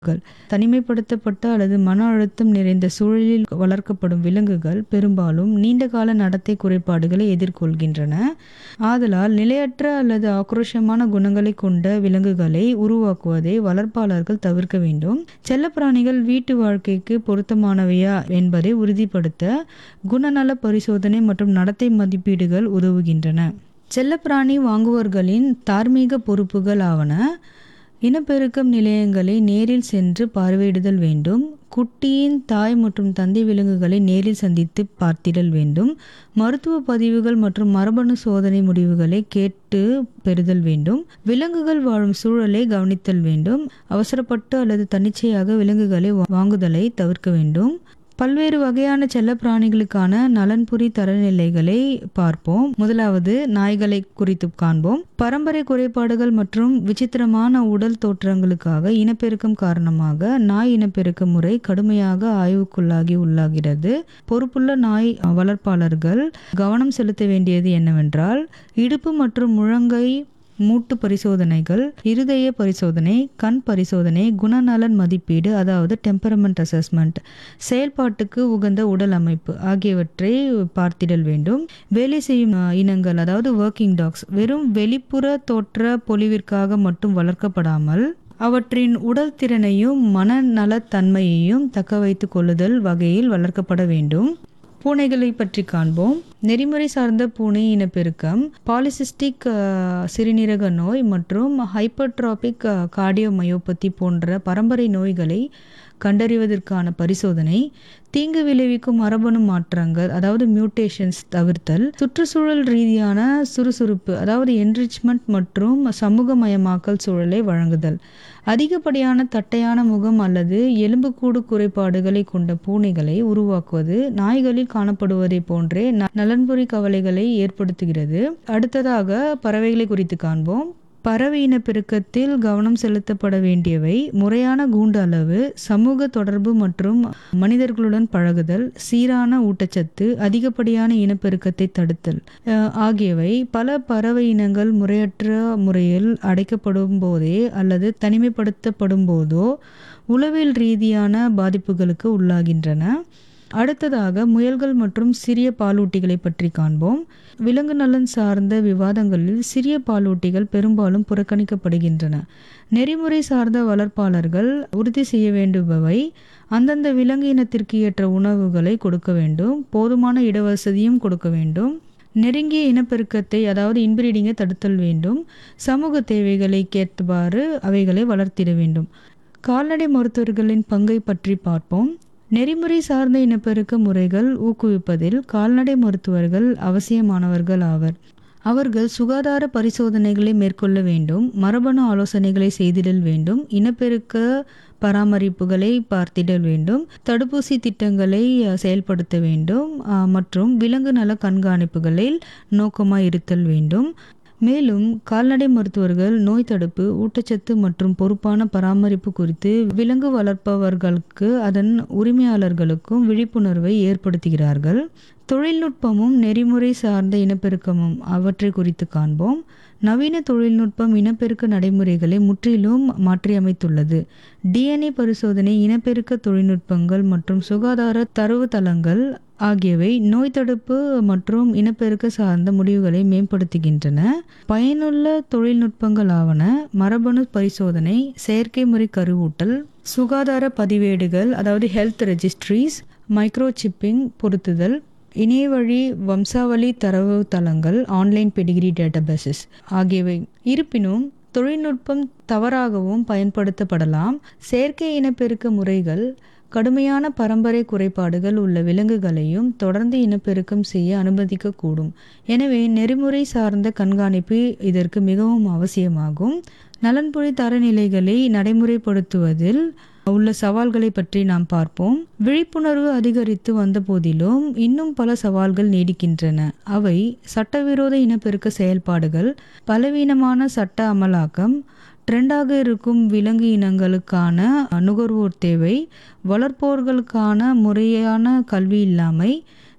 தனிமைப்படுத்தப்பட்ட அல்லது மன அழுத்தம் நிறைந்த சூழலில் வளர்க்கப்படும் விலங்குகள் பெரும்பாலும் நீண்டகால நடத்தை குறைபாடுகளை எதிர்கொள்கின்றன ஆதலால் நிலையற்ற அல்லது ஆக்ரோஷமான குணங்களை கொண்ட விலங்குகளை உருவாக்குவதை வளர்ப்பாளர்கள் தவிர்க்க வேண்டும் செல்லப்பிராணிகள் வீட்டு வாழ்க்கைக்கு பொருத்தமானவையா என்பதை உறுதிப்படுத்த குணநல பரிசோதனை மற்றும் நடத்தை மதிப்பீடுகள் உதவுகின்றன செல்லப்பிராணி வாங்குவோர்களின் தார்மீக பொறுப்புகள் ஆவன இனப்பெருக்கம் நிலையங்களை நேரில் சென்று பார்வையிடுதல் வேண்டும் குட்டியின் தாய் மற்றும் தந்தை விலங்குகளை நேரில் சந்தித்து பார்த்திடல் வேண்டும் மருத்துவ பதிவுகள் மற்றும் மரபணு சோதனை முடிவுகளை கேட்டு பெறுதல் வேண்டும் விலங்குகள் வாழும் சூழலை கவனித்தல் வேண்டும் அவசரப்பட்டு அல்லது தன்னிச்சையாக விலங்குகளை வாங்குதலை தவிர்க்க வேண்டும் பல்வேறு வகையான செல்லப்பிராணிகளுக்கான நலன்புரி தரநிலைகளை பார்ப்போம் முதலாவது நாய்களை குறித்து காண்போம் பரம்பரை குறைபாடுகள் மற்றும் விசித்திரமான உடல் தோற்றங்களுக்காக இனப்பெருக்கம் காரணமாக நாய் இனப்பெருக்க முறை கடுமையாக ஆய்வுக்குள்ளாகி உள்ளாகிறது பொறுப்புள்ள நாய் வளர்ப்பாளர்கள் கவனம் செலுத்த வேண்டியது என்னவென்றால் இடுப்பு மற்றும் முழங்கை மூட்டு பரிசோதனைகள் இருதய பரிசோதனை கண் பரிசோதனை குணநலன் மதிப்பீடு அதாவது டெம்பரமெண்ட் அசஸ்மெண்ட் செயல்பாட்டுக்கு உகந்த உடல் அமைப்பு ஆகியவற்றை பார்த்திடல் வேண்டும் வேலை செய்யும் இனங்கள் அதாவது ஒர்க்கிங் டாக்ஸ் வெறும் வெளிப்புற தோற்ற பொலிவிற்காக மட்டும் வளர்க்கப்படாமல் அவற்றின் உடல் திறனையும் மனநலத்தன்மையையும் தக்க வைத்துக் கொள்ளுதல் வகையில் வளர்க்கப்பட வேண்டும் பூனைகளை பற்றி காண்போம் நெறிமுறை சார்ந்த பூனை இனப்பெருக்கம் பாலிசிஸ்டிக் சிறுநீரக நோய் மற்றும் ஹைப்பர்ட்ராபிக் கார்டியோமயோபதி போன்ற பரம்பரை நோய்களை கண்டறிவதற்கான பரிசோதனை தீங்கு விளைவிக்கும் மரபணு மாற்றங்கள் அதாவது மியூட்டேஷன்ஸ் தவிர்த்தல் சுற்றுச்சூழல் ரீதியான சுறுசுறுப்பு அதாவது என்ரிச்மெண்ட் மற்றும் சமூகமயமாக்கல் சூழலை வழங்குதல் அதிகப்படியான தட்டையான முகம் அல்லது எலும்புக்கூடு குறைபாடுகளை கொண்ட பூனைகளை உருவாக்குவது நாய்களில் காணப்படுவதை போன்றே நலன்புரி கவலைகளை ஏற்படுத்துகிறது அடுத்ததாக பறவைகளை குறித்து காண்போம் பறவை இனப்பெருக்கத்தில் கவனம் செலுத்தப்பட வேண்டியவை முறையான கூண்டு அளவு சமூக தொடர்பு மற்றும் மனிதர்களுடன் பழகுதல் சீரான ஊட்டச்சத்து அதிகப்படியான இனப்பெருக்கத்தை தடுத்தல் ஆகியவை பல பறவை இனங்கள் முறையற்ற முறையில் அடைக்கப்படும் போதே அல்லது தனிமைப்படுத்தப்படும் போதோ உளவியல் ரீதியான பாதிப்புகளுக்கு உள்ளாகின்றன அடுத்ததாக முயல்கள் மற்றும் சிறிய பாலூட்டிகளை பற்றி காண்போம் விலங்கு நலன் சார்ந்த விவாதங்களில் சிறிய பாலூட்டிகள் பெரும்பாலும் புறக்கணிக்கப்படுகின்றன நெறிமுறை சார்ந்த வளர்ப்பாளர்கள் உறுதி செய்ய வேண்டுபவை அந்தந்த விலங்கு இனத்திற்கு ஏற்ற உணவுகளை கொடுக்க வேண்டும் போதுமான இடவசதியும் கொடுக்க வேண்டும் நெருங்கிய இனப்பெருக்கத்தை அதாவது இன்பிரீடிங்கை தடுத்தல் வேண்டும் சமூக தேவைகளை கேட்டவாறு அவைகளை வளர்த்திட வேண்டும் கால்நடை மருத்துவர்களின் பங்கை பற்றி பார்ப்போம் நெறிமுறை சார்ந்த இனப்பெருக்க முறைகள் ஊக்குவிப்பதில் கால்நடை மருத்துவர்கள் அவசியமானவர்கள் ஆவர் அவர்கள் சுகாதார பரிசோதனைகளை மேற்கொள்ள வேண்டும் மரபணு ஆலோசனைகளை செய்திடல் வேண்டும் இனப்பெருக்க பராமரிப்புகளை பார்த்திடல் வேண்டும் தடுப்பூசி திட்டங்களை செயல்படுத்த வேண்டும் மற்றும் விலங்கு நல கண்காணிப்புகளில் நோக்கமாக இருத்தல் வேண்டும் மேலும் கால்நடை மருத்துவர்கள் நோய் தடுப்பு ஊட்டச்சத்து மற்றும் பொறுப்பான பராமரிப்பு குறித்து விலங்கு வளர்ப்பவர்களுக்கு அதன் உரிமையாளர்களுக்கும் விழிப்புணர்வை ஏற்படுத்துகிறார்கள் தொழில்நுட்பமும் நெறிமுறை சார்ந்த இனப்பெருக்கமும் அவற்றை குறித்து காண்போம் நவீன தொழில்நுட்பம் இனப்பெருக்க நடைமுறைகளை முற்றிலும் மாற்றியமைத்துள்ளது டிஎன்ஏ பரிசோதனை இனப்பெருக்க தொழில்நுட்பங்கள் மற்றும் சுகாதார தரவுத்தளங்கள் ஆகியவை நோய் தடுப்பு மற்றும் இனப்பெருக்க சார்ந்த முடிவுகளை மேம்படுத்துகின்றன பயனுள்ள தொழில்நுட்பங்கள் ஆவன மரபணு பரிசோதனை செயற்கை முறை கருவூட்டல் சுகாதார பதிவேடுகள் அதாவது ஹெல்த் ரெஜிஸ்ட்ரிஸ் மைக்ரோசிப்பிங் பொருத்துதல் இணைய வழி வம்சாவளி தரவு தளங்கள் ஆன்லைன் பெடிகிரி டேட்டாபேசஸ் ஆகியவை இருப்பினும் தொழில்நுட்பம் தவறாகவும் பயன்படுத்தப்படலாம் செயற்கை இனப்பெருக்க முறைகள் கடுமையான பரம்பரை குறைபாடுகள் உள்ள விலங்குகளையும் தொடர்ந்து இனப்பெருக்கம் செய்ய அனுமதிக்கக்கூடும் எனவே நெறிமுறை சார்ந்த கண்காணிப்பு இதற்கு மிகவும் அவசியமாகும் நலன்புரி தரநிலைகளை நடைமுறைப்படுத்துவதில் உள்ள சவால்களை பற்றி நாம் பார்ப்போம் விழிப்புணர்வு அதிகரித்து வந்த போதிலும் இன்னும் பல சவால்கள் நீடிக்கின்றன அவை சட்டவிரோத இனப்பெருக்க செயல்பாடுகள் பலவீனமான சட்ட அமலாக்கம் ட்ரெண்டாக இருக்கும் விலங்கு இனங்களுக்கான நுகர்வோர் தேவை வளர்ப்போர்களுக்கான முறையான கல்வி இல்லாமை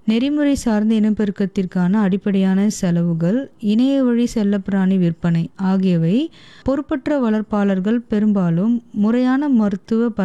நெறிமுறை சார்ந்த இனப்பெருக்கத்திற்கான அடிப்படையான செலவுகள் இணைய வழி செல்லப்பிராணி விற்பனை ஆகியவை பொறுப்பற்ற வளர்ப்பாளர்கள் பெரும்பாலும் முறையான மருத்துவ